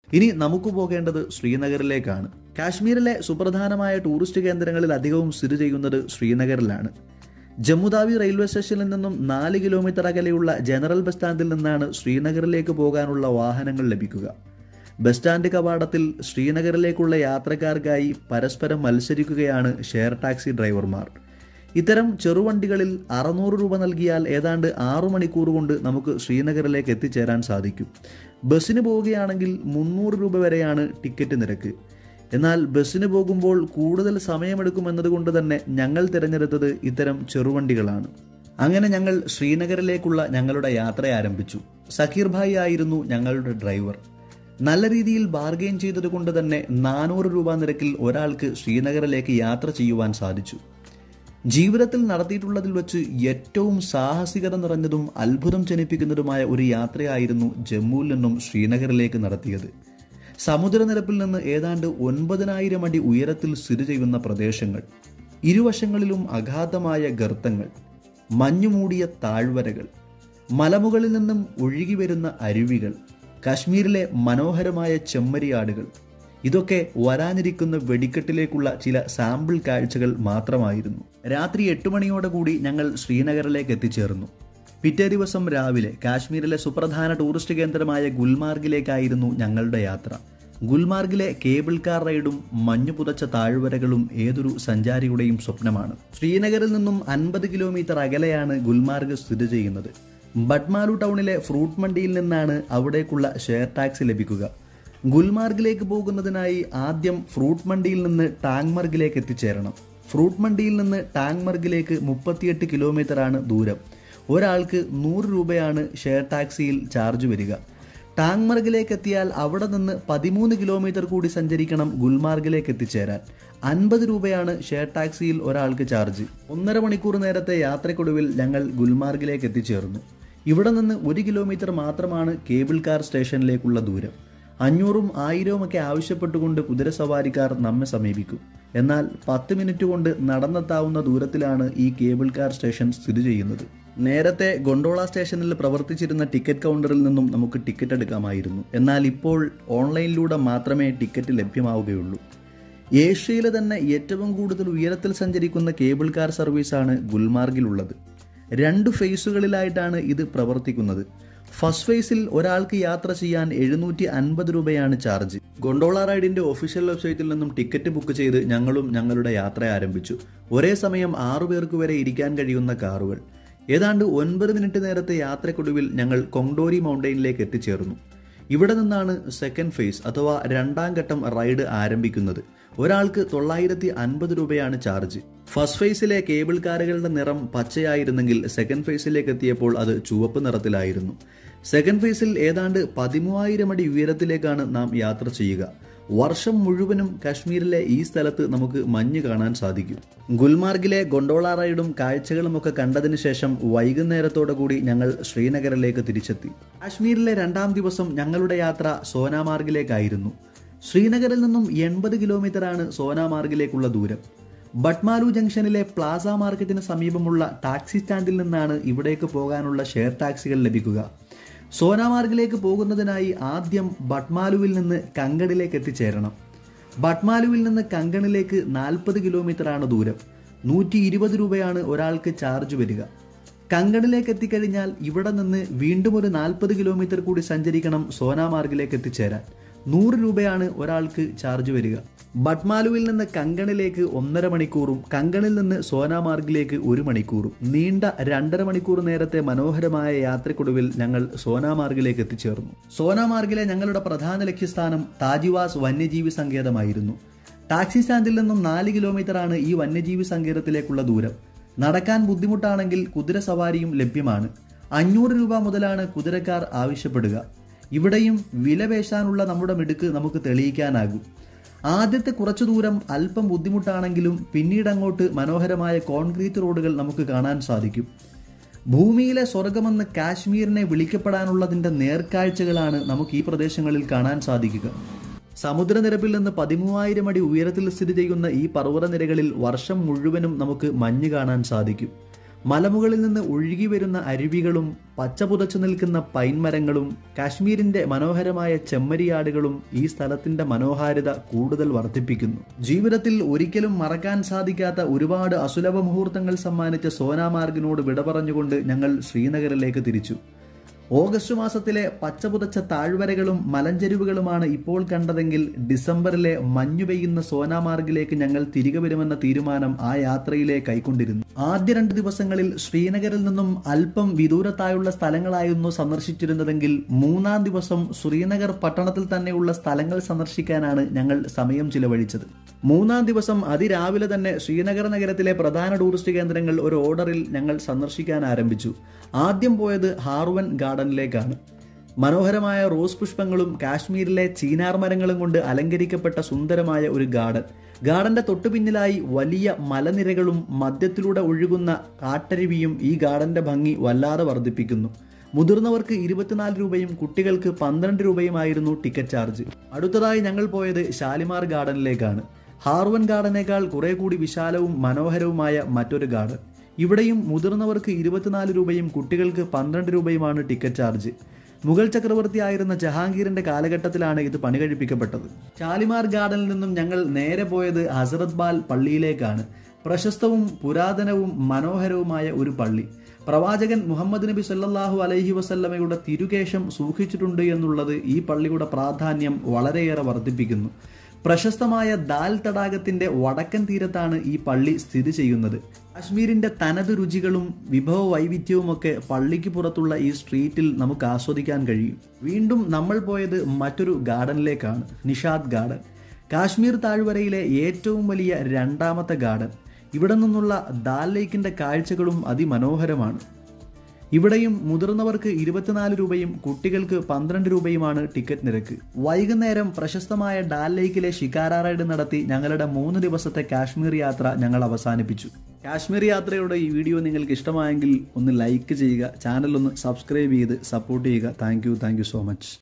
ഇനി നമുക്ക് പോകേണ്ടത് ശ്രീനഗറിലേക്കാണ് കാശ്മീരിലെ സുപ്രധാനമായ ടൂറിസ്റ്റ് കേന്ദ്രങ്ങളിൽ അധികവും സ്ഥിതി ചെയ്യുന്നത് ശ്രീനഗറിലാണ് ജമ്മുതാവി റെയിൽവേ സ്റ്റേഷനിൽ നിന്നും നാല് കിലോമീറ്റർ അകലെയുള്ള ജനറൽ ബസ് സ്റ്റാൻഡിൽ നിന്നാണ് ശ്രീനഗറിലേക്ക് പോകാനുള്ള വാഹനങ്ങൾ ലഭിക്കുക ബസ് സ്റ്റാൻഡ് കവാടത്തിൽ ശ്രീനഗറിലേക്കുള്ള യാത്രക്കാർക്കായി പരസ്പരം മത്സരിക്കുകയാണ് ഷെയർ ടാക്സി ഡ്രൈവർമാർ ഇത്തരം ചെറുവണ്ടികളിൽ അറുന്നൂറ് രൂപ നൽകിയാൽ ഏതാണ്ട് ആറു മണിക്കൂർ കൊണ്ട് നമുക്ക് ശ്രീനഗറിലേക്ക് എത്തിച്ചേരാൻ സാധിക്കും ബസ്സിന് പോവുകയാണെങ്കിൽ മുന്നൂറ് രൂപ വരെയാണ് ടിക്കറ്റ് നിരക്ക് എന്നാൽ ബസ്സിന് പോകുമ്പോൾ കൂടുതൽ സമയമെടുക്കുമെന്നതുകൊണ്ട് തന്നെ ഞങ്ങൾ തിരഞ്ഞെടുത്തത് ഇത്തരം ചെറുവണ്ടികളാണ് അങ്ങനെ ഞങ്ങൾ ശ്രീനഗറിലേക്കുള്ള ഞങ്ങളുടെ യാത്ര ആരംഭിച്ചു സക്കീർ ഭായി ആയിരുന്നു ഞങ്ങളുടെ ഡ്രൈവർ നല്ല രീതിയിൽ ബാർഗെയിൻ ചെയ്തതുകൊണ്ട് തന്നെ നാനൂറ് രൂപ നിരക്കിൽ ഒരാൾക്ക് ശ്രീനഗറിലേക്ക് യാത്ര ചെയ്യുവാൻ സാധിച്ചു ജീവിതത്തിൽ നടത്തിയിട്ടുള്ളതിൽ വെച്ച് ഏറ്റവും സാഹസികത നിറഞ്ഞതും അത്ഭുതം ജനിപ്പിക്കുന്നതുമായ ഒരു യാത്രയായിരുന്നു ജമ്മുവിൽ നിന്നും ശ്രീനഗറിലേക്ക് നടത്തിയത് സമുദ്രനിരപ്പിൽ നിന്ന് ഏതാണ്ട് ഒൻപതിനായിരം അടി ഉയരത്തിൽ സ്ഥിതി ചെയ്യുന്ന പ്രദേശങ്ങൾ ഇരുവശങ്ങളിലും അഗാധമായ ഗർത്തങ്ങൾ മഞ്ഞുമൂടിയ താഴ്വരകൾ മലമുകളിൽ നിന്നും ഒഴുകി വരുന്ന അരുവികൾ കാശ്മീരിലെ മനോഹരമായ ചെമ്മരിയാടുകൾ ഇതൊക്കെ വരാനിരിക്കുന്ന വെടിക്കെട്ടിലേക്കുള്ള ചില സാമ്പിൾ കാഴ്ചകൾ മാത്രമായിരുന്നു രാത്രി എട്ട് മണിയോടെ കൂടി ഞങ്ങൾ ശ്രീനഗറിലേക്ക് എത്തിച്ചേർന്നു പിറ്റേ ദിവസം രാവിലെ കാശ്മീരിലെ സുപ്രധാന ടൂറിസ്റ്റ് കേന്ദ്രമായ ഗുൽമാർഗിലേക്കായിരുന്നു ഞങ്ങളുടെ യാത്ര ഗുൽമാർഗിലെ കേബിൾ കാർ റൈഡും മഞ്ഞു പുതച്ച താഴ്വരകളും ഏതൊരു സഞ്ചാരിയുടെയും സ്വപ്നമാണ് ശ്രീനഗറിൽ നിന്നും അൻപത് കിലോമീറ്റർ അകലെയാണ് ഗുൽമാർഗ് സ്ഥിതി ചെയ്യുന്നത് ബട്ട്മാലു ടൗണിലെ ഫ്രൂട്ട് മണ്ടിയിൽ നിന്നാണ് അവിടേക്കുള്ള ഷെയർ ടാക്സി ലഭിക്കുക ഗുൽമാർഗിലേക്ക് പോകുന്നതിനായി ആദ്യം ഫ്രൂട്ട് മണ്ടിയിൽ നിന്ന് ടാങ്മർഗിലേക്ക് എത്തിച്ചേരണം ഫ്രൂട്ട് മണ്ടിയിൽ നിന്ന് ടാങ്മർഗിലേക്ക് മുപ്പത്തിയെട്ട് കിലോമീറ്റർ ആണ് ദൂരം ഒരാൾക്ക് നൂറ് രൂപയാണ് ഷെയർ ടാക്സിയിൽ ചാർജ് വരിക ടാങ്മർഗിലേക്ക് എത്തിയാൽ അവിടെ നിന്ന് പതിമൂന്ന് കിലോമീറ്റർ കൂടി സഞ്ചരിക്കണം ഗുൽമാർഗിലേക്ക് എത്തിച്ചേരാൻ അൻപത് രൂപയാണ് ഷെയർ ടാക്സിയിൽ ഒരാൾക്ക് ചാർജ് ഒന്നര മണിക്കൂർ നേരത്തെ യാത്രക്കൊടുവിൽ ഞങ്ങൾ ഗുൽമാർഗിലേക്ക് എത്തിച്ചേർന്നു ഇവിടെ നിന്ന് ഒരു കിലോമീറ്റർ മാത്രമാണ് കേബിൾ കാർ സ്റ്റേഷനിലേക്കുള്ള ദൂരം അഞ്ഞൂറും ആയിരവും ഒക്കെ ആവശ്യപ്പെട്ടുകൊണ്ട് കുതിരസവാരിക്കാർ നമ്മെ സമീപിക്കും എന്നാൽ പത്ത് മിനിറ്റ് കൊണ്ട് നടന്നെത്താവുന്ന ദൂരത്തിലാണ് ഈ കേബിൾ കാർ സ്റ്റേഷൻ സ്ഥിതി ചെയ്യുന്നത് നേരത്തെ ഗൊണ്ടോള സ്റ്റേഷനിൽ പ്രവർത്തിച്ചിരുന്ന ടിക്കറ്റ് കൗണ്ടറിൽ നിന്നും നമുക്ക് ടിക്കറ്റ് എടുക്കാമായിരുന്നു എന്നാൽ ഇപ്പോൾ ഓൺലൈനിലൂടെ മാത്രമേ ടിക്കറ്റ് ലഭ്യമാവുകയുള്ളൂ ഏഷ്യയിലെ തന്നെ ഏറ്റവും കൂടുതൽ ഉയരത്തിൽ സഞ്ചരിക്കുന്ന കേബിൾ കാർ സർവീസാണ് ഗുൽമാർഗിലുള്ളത് രണ്ട് ഫേസുകളിലായിട്ടാണ് ഇത് പ്രവർത്തിക്കുന്നത് ഫസ്റ്റ് ഫേസിൽ ഒരാൾക്ക് യാത്ര ചെയ്യാൻ എഴുന്നൂറ്റി അൻപത് രൂപയാണ് ചാർജ് ഗൊണ്ടോള റൈഡിന്റെ ഒഫീഷ്യൽ വെബ്സൈറ്റിൽ നിന്നും ടിക്കറ്റ് ബുക്ക് ചെയ്ത് ഞങ്ങളും ഞങ്ങളുടെ യാത്ര ആരംഭിച്ചു ഒരേ സമയം ആറു പേർക്ക് വരെ ഇരിക്കാൻ കഴിയുന്ന കാറുകൾ ഏതാണ്ട് ഒൻപത് മിനിറ്റ് നേരത്തെ യാത്രക്കൊടുവിൽ ഞങ്ങൾ കൊങ്ഡോരി മൗണ്ടൈനിലേക്ക് എത്തിച്ചേർന്നു ഇവിടെ നിന്നാണ് സെക്കൻഡ് ഫേസ് അഥവാ രണ്ടാം ഘട്ടം റൈഡ് ആരംഭിക്കുന്നത് ഒരാൾക്ക് തൊള്ളായിരത്തി അൻപത് രൂപയാണ് ചാർജ് ഫസ്റ്റ് ഫേസിലെ കേബിൾ കാറുകളുടെ നിറം പച്ചയായിരുന്നെങ്കിൽ സെക്കൻഡ് ഫേസിലേക്ക് എത്തിയപ്പോൾ അത് ചുവപ്പ് നിറത്തിലായിരുന്നു സെക്കൻഡ് ഫേസിൽ ഏതാണ്ട് പതിമൂവായിരം അടി ഉയരത്തിലേക്കാണ് നാം യാത്ര ചെയ്യുക വർഷം മുഴുവനും കാശ്മീരിലെ ഈ സ്ഥലത്ത് നമുക്ക് മഞ്ഞ് കാണാൻ സാധിക്കും ഗുൽമാർഗിലെ ഗൊണ്ടോള റൈഡും കാഴ്ചകളും ഒക്കെ കണ്ടതിന് ശേഷം വൈകുന്നേരത്തോടു കൂടി ഞങ്ങൾ ശ്രീനഗറിലേക്ക് തിരിച്ചെത്തി കാശ്മീരിലെ രണ്ടാം ദിവസം ഞങ്ങളുടെ യാത്ര സോനാമാർഗിലേക്കായിരുന്നു ശ്രീനഗറിൽ നിന്നും എൺപത് കിലോമീറ്ററാണ് സോനാമാർഗിലേക്കുള്ള ദൂരം ബട്ട്മാലു ജംഗ്ഷനിലെ പ്ലാസ മാർക്കറ്റിന് സമീപമുള്ള ടാക്സി സ്റ്റാൻഡിൽ നിന്നാണ് ഇവിടേക്ക് പോകാനുള്ള ഷെയർ ടാക്സികൾ ലഭിക്കുക സോനാമാർഗിലേക്ക് പോകുന്നതിനായി ആദ്യം ബട്ട്മാലുവിൽ നിന്ന് കങ്കണിലേക്ക് എത്തിച്ചേരണം ബട്ട്മാലുവിൽ നിന്ന് കങ്കണിലേക്ക് നാൽപ്പത് കിലോമീറ്ററാണ് ദൂരം നൂറ്റി ഇരുപത് രൂപയാണ് ഒരാൾക്ക് ചാർജ് വരിക കങ്കണിലേക്ക് എത്തിക്കഴിഞ്ഞാൽ ഇവിടെ നിന്ന് വീണ്ടും ഒരു നാൽപ്പത് കിലോമീറ്റർ കൂടി സഞ്ചരിക്കണം സോനാമാർഗിലേക്ക് എത്തിച്ചേരാൻ നൂറ് രൂപയാണ് ഒരാൾക്ക് ചാർജ് വരിക ബട്ട്മാലുവിൽ നിന്ന് കങ്കണിലേക്ക് ഒന്നര മണിക്കൂറും കങ്കണിൽ നിന്ന് സോനാമാർഗിലേക്ക് ഒരു മണിക്കൂറും നീണ്ട രണ്ടര മണിക്കൂർ നേരത്തെ മനോഹരമായ യാത്രക്കൊടുവിൽ ഞങ്ങൾ സോനാമാർഗിലേക്ക് എത്തിച്ചേർന്നു സോനാമാർഗിലെ ഞങ്ങളുടെ പ്രധാന ലക്ഷ്യസ്ഥാനം താജിവാസ് വന്യജീവി സങ്കേതമായിരുന്നു ടാക്സി സ്റ്റാൻഡിൽ നിന്നും നാല് കിലോമീറ്ററാണ് ഈ വന്യജീവി സങ്കേതത്തിലേക്കുള്ള ദൂരം നടക്കാൻ ബുദ്ധിമുട്ടാണെങ്കിൽ കുതിര സവാരിയും ലഭ്യമാണ് അഞ്ഞൂറ് രൂപ മുതലാണ് കുതിരക്കാർ ആവശ്യപ്പെടുക ഇവിടെയും വിലപേശാനുള്ള നമ്മുടെ മിടുക്ക് നമുക്ക് തെളിയിക്കാനാകും ആദ്യത്തെ കുറച്ചു ദൂരം അല്പം ബുദ്ധിമുട്ടാണെങ്കിലും പിന്നീട് അങ്ങോട്ട് മനോഹരമായ കോൺക്രീറ്റ് റോഡുകൾ നമുക്ക് കാണാൻ സാധിക്കും ഭൂമിയിലെ സ്വർഗമെന്ന് കാശ്മീരിനെ വിളിക്കപ്പെടാനുള്ളതിന്റെ നേർക്കാഴ്ചകളാണ് നമുക്ക് ഈ പ്രദേശങ്ങളിൽ കാണാൻ സാധിക്കുക സമുദ്രനിരപ്പിൽ നിന്ന് പതിമൂവായിരം അടി ഉയരത്തിൽ സ്ഥിതി ചെയ്യുന്ന ഈ പർവ്വതനിരകളിൽ വർഷം മുഴുവനും നമുക്ക് മഞ്ഞ് കാണാൻ സാധിക്കും മലമുകളിൽ നിന്ന് ഒഴുകി വരുന്ന അരുവികളും പച്ചപുതച്ചു നിൽക്കുന്ന പൈൻമരങ്ങളും കാശ്മീരിന്റെ മനോഹരമായ ചെമ്മരിയാടുകളും ഈ സ്ഥലത്തിന്റെ മനോഹാരിത കൂടുതൽ വർദ്ധിപ്പിക്കുന്നു ജീവിതത്തിൽ ഒരിക്കലും മറക്കാൻ സാധിക്കാത്ത ഒരുപാട് അസുലഭ മുഹൂർത്തങ്ങൾ സമ്മാനിച്ച സോനാമാർഗിനോട് വിട പറഞ്ഞുകൊണ്ട് ഞങ്ങൾ ശ്രീനഗറിലേക്ക് തിരിച്ചു ഓഗസ്റ്റ് മാസത്തിലെ പച്ചപുതച്ച താഴ്വരകളും മലഞ്ചെരുവുകളുമാണ് ഇപ്പോൾ കണ്ടതെങ്കിൽ ഡിസംബറിലെ മഞ്ഞു പെയ്യുന്ന സോനാമാർഗിലേക്ക് ഞങ്ങൾ തിരികെ വരുമെന്ന തീരുമാനം ആ യാത്രയിലെ കൈക്കൊണ്ടിരുന്നു ആദ്യ രണ്ട് ദിവസങ്ങളിൽ ശ്രീനഗറിൽ നിന്നും അല്പം വിദൂരത്തായുള്ള സ്ഥലങ്ങളായിരുന്നു സന്ദർശിച്ചിരുന്നതെങ്കിൽ മൂന്നാം ദിവസം ശ്രീനഗർ പട്ടണത്തിൽ തന്നെയുള്ള സ്ഥലങ്ങൾ സന്ദർശിക്കാനാണ് ഞങ്ങൾ സമയം ചിലവഴിച്ചത് മൂന്നാം ദിവസം അതിരാവിലെ തന്നെ ശ്രീനഗർ നഗരത്തിലെ പ്രധാന ടൂറിസ്റ്റ് കേന്ദ്രങ്ങൾ ഒരു ഓർഡറിൽ ഞങ്ങൾ സന്ദർശിക്കാൻ ആരംഭിച്ചു ആദ്യം പോയത് ഹാർവൻ ഗാർഡനിലേക്കാണ് മനോഹരമായ റോസ് പുഷ്പങ്ങളും കാശ്മീരിലെ ചീനാർ മരങ്ങളും കൊണ്ട് അലങ്കരിക്കപ്പെട്ട സുന്ദരമായ ഒരു ഗാർഡൻ ഗാർഡന്റെ തൊട്ടു പിന്നിലായി വലിയ മലനിരകളും മധ്യത്തിലൂടെ ഒഴുകുന്ന കാട്ടരുവിയും ഈ ഗാർഡന്റെ ഭംഗി വല്ലാതെ വർദ്ധിപ്പിക്കുന്നു മുതിർന്നവർക്ക് ഇരുപത്തിനാല് രൂപയും കുട്ടികൾക്ക് പന്ത്രണ്ട് രൂപയുമായിരുന്നു ടിക്കറ്റ് ചാർജ് അടുത്തതായി ഞങ്ങൾ പോയത് ഷാലിമാർ ഗാർഡനിലേക്കാണ് ഹാർവൻ ഗാർഡനേക്കാൾ കുറെ കൂടി വിശാലവും മനോഹരവുമായ മറ്റൊരു ഗാർഡൻ ഇവിടെയും മുതിർന്നവർക്ക് ഇരുപത്തിനാല് രൂപയും കുട്ടികൾക്ക് പന്ത്രണ്ട് രൂപയുമാണ് ടിക്കറ്റ് ചാർജ് മുഗൾ ചക്രവർത്തിയായിരുന്ന ജഹാംഗീറിന്റെ കാലഘട്ടത്തിലാണ് ഇത് പണി കഴിപ്പിക്കപ്പെട്ടത് ഷാലിമാർ ഗാർഡനിൽ നിന്നും ഞങ്ങൾ നേരെ പോയത് ഹസരത് ബാൽ പള്ളിയിലേക്കാണ് പ്രശസ്തവും പുരാതനവും മനോഹരവുമായ ഒരു പള്ളി പ്രവാചകൻ മുഹമ്മദ് നബി സല്ലല്ലാഹു അലൈഹി വസല്ലമയുടെ തിരുകേശം സൂക്ഷിച്ചിട്ടുണ്ട് എന്നുള്ളത് ഈ പള്ളിയുടെ പ്രാധാന്യം വളരെയേറെ വർദ്ധിപ്പിക്കുന്നു പ്രശസ്തമായ ദാൽ തടാകത്തിന്റെ വടക്കൻ തീരത്താണ് ഈ പള്ളി സ്ഥിതി ചെയ്യുന്നത് കാശ്മീരിന്റെ തനത് രുചികളും വിഭവ വൈവിധ്യവുമൊക്കെ പള്ളിക്ക് പുറത്തുള്ള ഈ സ്ട്രീറ്റിൽ നമുക്ക് ആസ്വദിക്കാൻ കഴിയും വീണ്ടും നമ്മൾ പോയത് മറ്റൊരു ഗാർഡനിലേക്കാണ് നിഷാദ് ഗാർഡൻ കാശ്മീർ താഴ്വരയിലെ ഏറ്റവും വലിയ രണ്ടാമത്തെ ഗാർഡൻ ഇവിടെ നിന്നുള്ള ദാൽ ലേക്കിന്റെ കാഴ്ചകളും അതിമനോഹരമാണ് ഇവിടെയും മുതിർന്നവർക്ക് ഇരുപത്തിനാല് രൂപയും കുട്ടികൾക്ക് പന്ത്രണ്ട് രൂപയുമാണ് ടിക്കറ്റ് നിരക്ക് വൈകുന്നേരം പ്രശസ്തമായ ഡാൽ ലേക്കിലെ ഷിക്കാര റൈഡ് നടത്തി ഞങ്ങളുടെ മൂന്ന് ദിവസത്തെ കാശ്മീർ യാത്ര ഞങ്ങൾ അവസാനിപ്പിച്ചു കാശ്മീർ യാത്രയുടെ ഈ വീഡിയോ നിങ്ങൾക്ക് ഇഷ്ടമായെങ്കിൽ ഒന്ന് ലൈക്ക് ചെയ്യുക ചാനൽ ഒന്ന് സബ്സ്ക്രൈബ് ചെയ്ത് സപ്പോർട്ട് ചെയ്യുക thank you thank you so much